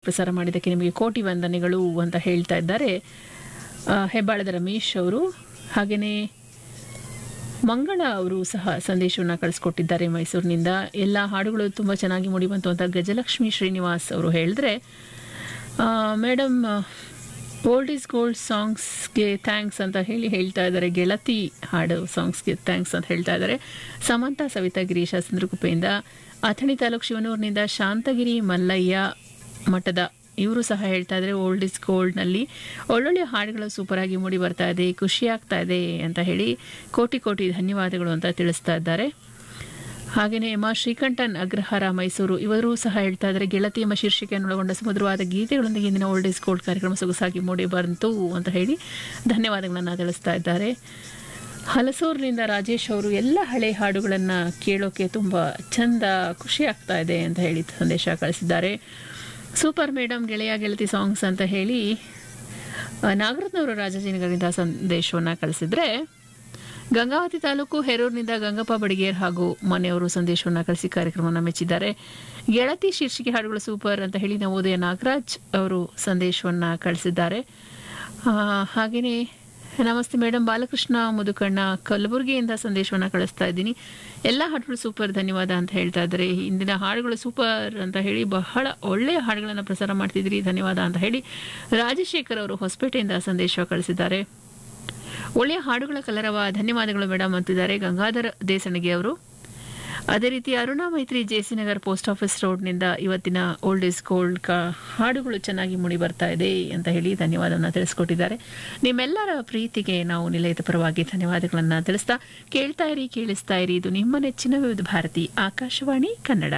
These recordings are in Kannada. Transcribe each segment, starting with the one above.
ಪ್ರಸಾರ ಮಾಡಿದ್ದಕ್ಕೆ ನಿಮಗೆ ಕೋಟಿ ವಂದನೆಗಳು ಅಂತ ಹೇಳ್ತಾ ಇದ್ದಾರೆ ಆ, ಹೆಬ್ಬಾಳದ ರಮೇಶ್ ಅವರು ಹಾಗೆಯೇ ಮಂಗಳ ಅವರು ಸಹ ಸಂದೇಶವನ್ನು ಕಳಿಸ್ಕೊಟ್ಟಿದ್ದಾರೆ ಮೈಸೂರಿನಿಂದ ಎಲ್ಲ ಹಾಡುಗಳು ತುಂಬ ಚೆನ್ನಾಗಿ ಮೂಡಿಬಂತು ಅಂತ ಗಜಲಕ್ಷ್ಮಿ ಶ್ರೀನಿವಾಸ್ ಅವರು ಹೇಳಿದ್ರೆ ಮೇಡಮ್ ಓಲ್ಡ್ ಈಸ್ ಗೋಲ್ಡ್ ಸಾಂಗ್ಸ್ಗೆ ಥ್ಯಾಂಕ್ಸ್ ಅಂತ ಹೇಳಿ ಹೇಳ್ತಾ ಇದ್ದಾರೆ ಗೆಳತಿ ಹಾಡು ಸಾಂಗ್ಸ್ಗೆ ಥ್ಯಾಂಕ್ಸ್ ಅಂತ ಹೇಳ್ತಾ ಇದ್ದಾರೆ ಸಮಂತ ಸವಿತಾ ಗಿರೀಶ ಚಂದ್ರಗುಪ್ಪೆಯಿಂದ ಅಥಣಿ ತಾಲೂಕು ಶಿವನೂರಿನಿಂದ ಶಾಂತಗಿರಿ ಮಲ್ಲಯ್ಯ ಮಠದ ಇವರು ಸಹ ಹೇಳ್ತಾ ಇದ್ದಾರೆ ಓಲ್ಡ್ ಇಸ್ ಗೋಲ್ಡ್ನಲ್ಲಿ ಒಳ್ಳೊಳ್ಳೆ ಹಾಡುಗಳು ಸೂಪರಾಗಿ ಮೂಡಿ ಬರ್ತಾ ಇದೆ ಖುಷಿ ಆಗ್ತಾ ಇದೆ ಅಂತ ಹೇಳಿ ಕೋಟಿ ಕೋಟಿ ಧನ್ಯವಾದಗಳು ಅಂತ ತಿಳಿಸ್ತಾ ಇದ್ದಾರೆ ಹಾಗೆಯೇ ಎಂ ಆರ್ ಶ್ರೀಕಂಠನ್ ಅಗ್ರಹಾರ ಮೈಸೂರು ಇವರು ಸಹ ಹೇಳ್ತಾ ಇದ್ದಾರೆ ಗೆಳತಿ ಎಂಬ ಶೀರ್ಷಿಕೆಯನ್ನು ಒಳಗೊಂಡ ಸುಮಧುರವಾದ ಗೀತೆಗಳೊಂದಿಗೆ ಇಂದಿನ ಓಲ್ಡ್ ಇಸ್ ಗೋಲ್ಡ್ ಕಾರ್ಯಕ್ರಮ ಸೊಗಸಾಗಿ ಮೂಡಿ ಬಂತು ಅಂತ ಹೇಳಿ ಧನ್ಯವಾದಗಳನ್ನು ತಿಳಿಸ್ತಾ ಇದ್ದಾರೆ ಹಲಸೂರಿನಿಂದ ರಾಜೇಶ್ ಅವರು ಎಲ್ಲ ಹಳೆ ಹಾಡುಗಳನ್ನು ಕೇಳೋಕೆ ತುಂಬ ಚಂದ ಖುಷಿ ಆಗ್ತಾ ಇದೆ ಅಂತ ಹೇಳಿ ಸಂದೇಶ ಕಳಿಸಿದ್ದಾರೆ ಸೂಪರ್ ಮೇಡಮ್ ಗೆಳೆಯ ಗೆಳತಿ ಸಾಂಗ್ಸ್ ಅಂತ ಹೇಳಿ ಆ, ನಾಗರತ್ನವರು ರಾಜಾಜಿನಗರದಿಂದ ಸಂದೇಶವನ್ನು ಕಳಿಸಿದ್ರೆ ಗಂಗಾವತಿ ತಾಲೂಕು ಹೆರೂರಿನಿಂದ ಗಂಗಪ್ಪ ಬಡಿಗೇರ್ ಹಾಗೂ ಮನೆಯವರು ಸಂದೇಶವನ್ನು ಕಳಿಸಿ ಕಾರ್ಯಕ್ರಮವನ್ನು ಮೆಚ್ಚಿದ್ದಾರೆ ಗೆಳತಿ ಶೀರ್ಷಿಕೆ ಹಾಡುಗಳು ಸೂಪರ್ ಅಂತ ಹೇಳಿ ನವೋದಯ ನಾಗರಾಜ್ ಅವರು ಸಂದೇಶವನ್ನು ಕಳಿಸಿದ್ದಾರೆ ಆ, ಹಾಗೆಯೇ ನಮಸ್ತೆ ಮೇಡಮ್ ಬಾಲಕೃಷ್ಣ ಮುದುಕಣ್ಣ ಕಲಬುರಗಿಯಿಂದ ಸಂದೇಶವನ್ನು ಕಳಿಸ್ತಾ ಇದ್ದೀನಿ ಎಲ್ಲ ಹಾಡುಗಳು ಸೂಪರ್ ಧನ್ಯವಾದ ಅಂತ ಹೇಳ್ತಾ ಇದ್ದಾರೆ ಇಂದಿನ ಹಾಡುಗಳು ಸೂಪರ್ ಅಂತ ಹೇಳಿ ಬಹಳ ಒಳ್ಳೆಯ ಹಾಡುಗಳನ್ನು ಪ್ರಸಾರ ಮಾಡ್ತಿದ್ದೀರಿ ಧನ್ಯವಾದ ಅಂತ ಹೇಳಿ ರಾಜಶೇಖರ್ ಅವರು ಹೊಸಪೇಟೆಯಿಂದ ಸಂದೇಶ ಕಳಿಸಿದ್ದಾರೆ ಒಳ್ಳೆಯ ಹಾಡುಗಳ ಕಲರವ ಧನ್ಯವಾದಗಳು ಮೇಡಮ್ ಅಂತಿದ್ದಾರೆ ಗಂಗಾಧರ್ ದೇಸಣಿಗೆ ಅವರು ಅದೇ ರೀತಿ Aruna Maitri JC Nagar post office ರೋಡ್ನಿಂದ ಇವತ್ತಿನ ಓಲ್ಡ್ ಇಸ್ ಗೋಲ್ಡ್ ಕ ಹಾಡುಗಳು ಚೆನ್ನಾಗಿ ಮೂಡಿ ಬರ್ತಾ ಇದೆ ಅಂತ ಹೇಳಿ ಧನ್ಯವಾದವನ್ನು ತಿಳಿಸ್ಕೊಟ್ಟಿದ್ದಾರೆ ನಿಮ್ಮೆಲ್ಲರ ಪ್ರೀತಿಗೆ ನಾವು ನಿಲಯದ ಪರವಾಗಿ ಧನ್ಯವಾದಗಳನ್ನು ತಿಳಿಸ್ತಾ ಕೇಳ್ತಾ ಇರಿ ಕೇಳಿಸ್ತಾ ಇರಿ ಇದು ನಿಮ್ಮ ನೆಚ್ಚಿನ ವಿವಿಧ ಭಾರತಿ ಆಕಾಶವಾಣಿ ಕನ್ನಡ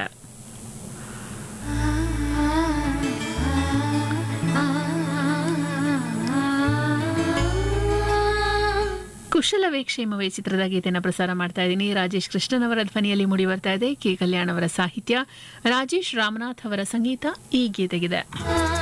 ಕುಶಲವೇ ಕ್ಷೇಮವೇ ಚಿತ್ರದ ಗೀತೆಯನ್ನು ಪ್ರಸಾರ ಮಾಡ್ತಾ ಇದ್ದೀನಿ ರಾಜೇಶ್ ಕೃಷ್ಣನ್ ಅವರ ಧ್ವನಿಯಲ್ಲಿ ಮೂಡಿ ಬರ್ತಾ ಇದೆ ಕೆ ಕಲ್ಯಾಣ್ ಅವರ ಸಾಹಿತ್ಯ ರಾಜೇಶ್ ರಾಮನಾಥ್ ಅವರ ಸಂಗೀತ ಈ ಗೀತೆಗಿದೆ ಆ